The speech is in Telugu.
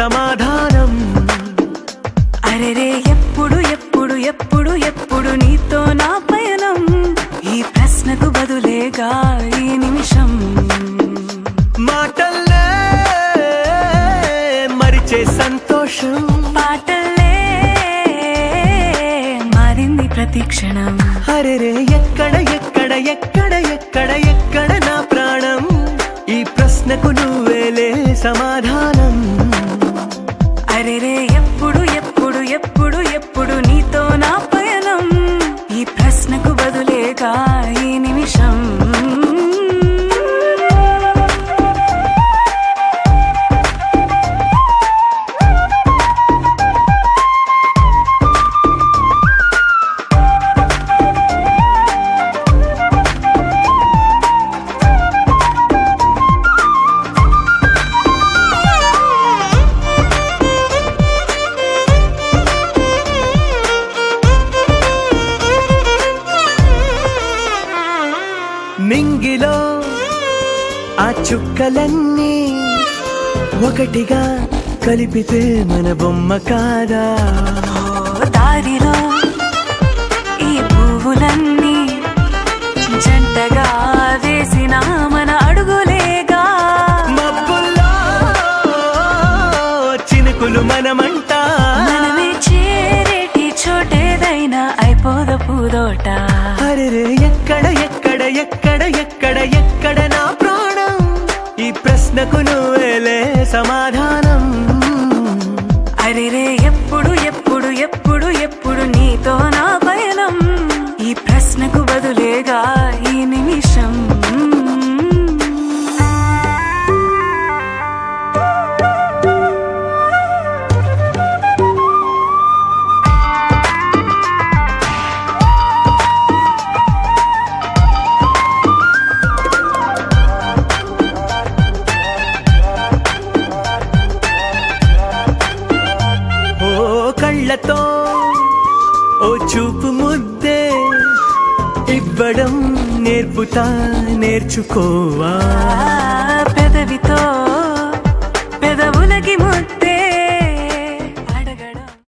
సమాధానం అరెరే ఎప్పుడు ఎప్పుడు ఎప్పుడు ఎప్పుడు నీతో నా పయనం ఈ ప్రశ్నకు బదులేగా ఈ నిమిషం మాటల్లే మరిచే సంతోషం పాటలే మారింది ప్రతి క్షణం అరెరే ఎక్కడ ఎక్కడ ఎక్కడ ఎక్కడ ఎక్కడ నా ప్రాణం ఈ ప్రశ్నకు నువ్వేలే సమాధానం అరెరే ఎప్పుడు ఎప్పుడు ఎప్పుడు ఎప్పుడు నీతో నా పయనం ఈ ప్రశ్నకు బదులేగా ఈ నిమిషం మింగిలో ఆ చుక్కలన్నీ ఒకటిగా కలిపితే మన బొమ్మ కాదా ఓ దారిలో ఈ పువ్వులన్నీ జంటగా వేసిన మన అడుగులేగా మబ్బుల్లో చినుకులు మనమంట మనమే చేరేటి చోటేదైనా అయిపోద పూదోట అరెరే ఎక్కడ ఎక్కడ ఎక్కడ ఎక్కడ ఎక్కడ నా ప్రాణం ఈ ప్రశ్నకు నువ్వేలే సమాధానం అరెరే ఎప్పుడు ఎప్పుడు ఎప్పుడు ఎప్పుడు నీతో నా పయనం ఈ ప్రశ్నకు బదులేగా ఈ నిమిషం ఓ కళ్ళతో ఓ చూపు ముద్దే ఇవ్వడం నేర్పుతా నేర్చుకోవా ఆ